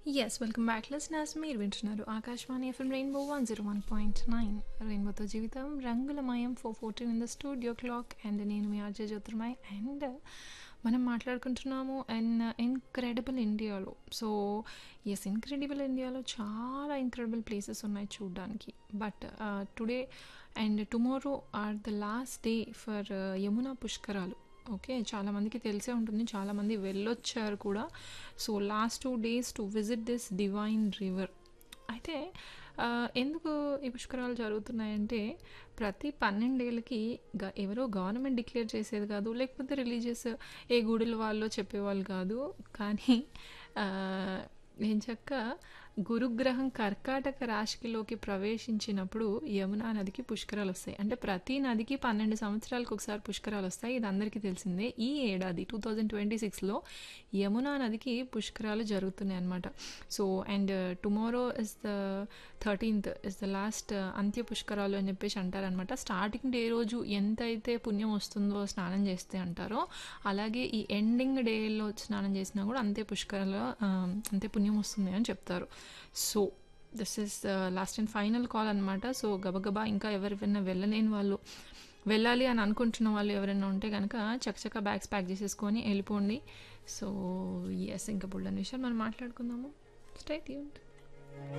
yes welcome back listeners మీరు వింటున్నారు Akashvani FM Rainbow one zero one point nine రెయిన్బోతో జీవితం రంగులమయం four fourteen in the studio clock and నేను మీ ఆర్జే జ్యోతిర్మయ్ అండ్ మనం మాట్లాడుకుంటున్నాము అండ్ ఇన్క్రెడిబుల్ ఇండియాలో సో ఎస్ ఇన్క్రెడిబుల్ ఇండియాలో చాలా ఇన్క్రెడిబుల్ ప్లేసెస్ ఉన్నాయి చూడడానికి but today and tomorrow are the last day for Yamuna పుష్కరాలు ఓకే చాలామందికి తెలిసే ఉంటుంది చాలామంది వెళ్ళొచ్చారు కూడా so last two days to visit this divine river అయితే ఆ, ఎందుకు ఈ పుష్కరాలు జరుగుతున్నాయంటే ప్రతి పన్నెండేళ్ళకి గ ఎవరో గవర్నమెంట్ డిక్లేర్ చేసేది కాదు లేకపోతే రిలీజియస్ ఏ గుడిల వాళ్ళు చెప్పేవాళ్ళు కాదు కానీ ఆ, ఏం చక్క గురుగ్రహం కర్కాటక రాశిలోకి ప్రవేశించినప్పుడు యమునా నదికి పుష్కరాలు వస్తాయి అంటే ప్రతి నదికి పన్నెండు సంవత్సరాలకు ఒకసారి పుష్కరాలు వస్తాయి ఇది అందరికీ తెలిసిందే ఈ ఏడాది టూ థౌజండ్ ట్వంటీ సిక్స్లో యమునా నదికి పుష్కరాలు జరుగుతున్నాయి అన్నమాట so and tomorrow is the thirteenth is the last అంత్య పుష్కరాలు అని చెప్పేసి అంటారనమాట స్టార్టింగ్ డే రోజు ఎంతైతే పుణ్యం వస్తుందో స్నానం చేస్తే అంటారో అలాగే ఈ ఎండింగ్ డేలో స్నానం చేసినా కూడా అంతే పుష్కరాలు ఆ, అంతే పుణ్యం వస్తుంది అని చెప్తారు so this is last and final call అనమాట సో గబగబా ఇంకా ఎవరివైనా వెళ్ళలేని వాళ్ళు వెళ్ళాలి అని అనుకుంటున్న వాళ్ళు ఎవరైనా ఉంటే కనుక చకచక బ్యాగ్స్ ప్యాక్ చేసేసుకొని వెళ్ళిపోండి సో ఎస్ ఇంకా బుల్డన్ విషయాలు మనం మాట్లాడుకుందాము స్టేట్ యూన్